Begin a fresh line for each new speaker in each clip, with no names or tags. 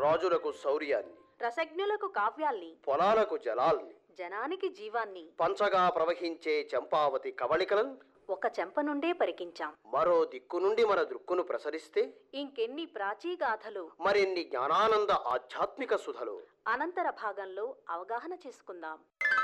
రాజులకు శౌర్యాన్ని
రసజ్ఞులకు కావ్యాల్ని
పొలాలకు జలాల్ని
జనానికి జీవాన్ని
పంచగా ప్రవహించే చంపావతి కవళికలను
ఒక చెంప నుండే పరికించాం
మరో దిక్కు నుండి మన దృక్కును ప్రసరిస్తే
ఇంకెన్ని ప్రాచీగాథలు
మరిన్ని జ్ఞానానంద ఆధ్యాత్మిక సుధలు
అనంతర భాగంలో అవగాహన చేసుకుందాం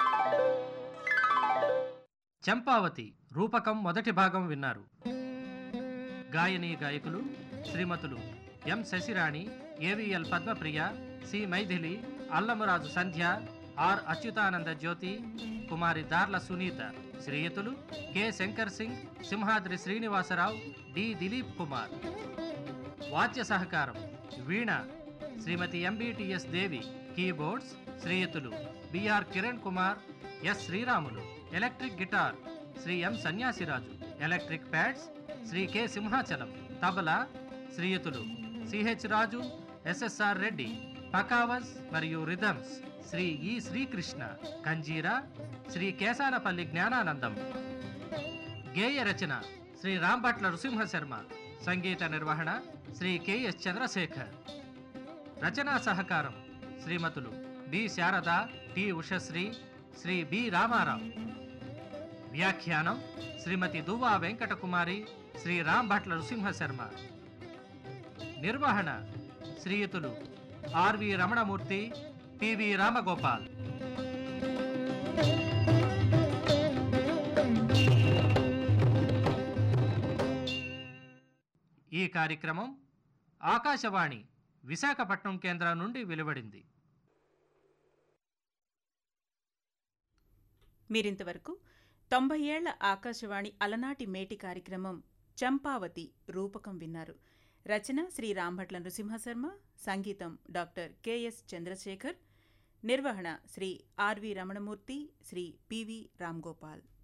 చంపావతి రూపకం మొదటి భాగం విన్నారు గాయని గాయకులు శ్రీమతులు M Sasirani AVL Padmapriya C Mythili Allamraju Sandhya R Achyutananda Jyothi Kumari Darla Sunitha శ్రీయుతులు కె శంకర్ సింగ్ సింహాద్రి శ్రీనివాసరావు డి దిలీప్ కుమార్ వాద్య సహకారం వీణ శ్రీమతి ఎంబీటీఎస్ దేవి కీబోర్డ్స్ శ్రీయుతులు BR Kiran Kumar S Sriramulu electric guitar Shri M Sanyasiraju electric pads Shri K Simhachalam tabla శ్రీయుతులు సిహెచ్ రాజు ఎస్ఎస్ఆర్ రెడ్డి పకావస్ మరియు రిథమ్స్ శ్రీ ఈ శ్రీకృష్ణ కంజీరా శ్రీ కేశానపల్లి జ్ఞానానందం గేయ రచన శ్రీ రాంభట్ల నృసింహ శర్మ సంగీత నిర్వహణ శ్రీ కెఎస్ చంద్రశేఖర్ రచనా సహకారం శ్రీమతులు B Sarada T Ushasri Shri B Ramarao వ్యాఖ్యానం శ్రీమతి దువ్వా వెంకటకుమారి శ్రీ రాంభట్ల నృసింహ శర్మ నిర్వహణ శ్రీయుతులు ఆర్వి రమణమూర్తి పివి రామగోపాల్ ఈ కార్యక్రమం ఆకాశవాణి విశాఖపట్నం కేంద్రం నుండి వెలువడింది
మీరింతవరకు తొంభై ఏళ్ల ఆకాశవాణి అలనాటి మేటి కార్యక్రమం చంపావతి రూపకం విన్నారు రచన శ్రీ రాంభట్ల నృసింహశర్మ సంగీతం డాక్టర్ కెఎస్ చంద్రశేఖర్ నిర్వహణ శ్రీ ఆర్వి రమణమూర్తి శ్రీ పివి రామ్గోపాల్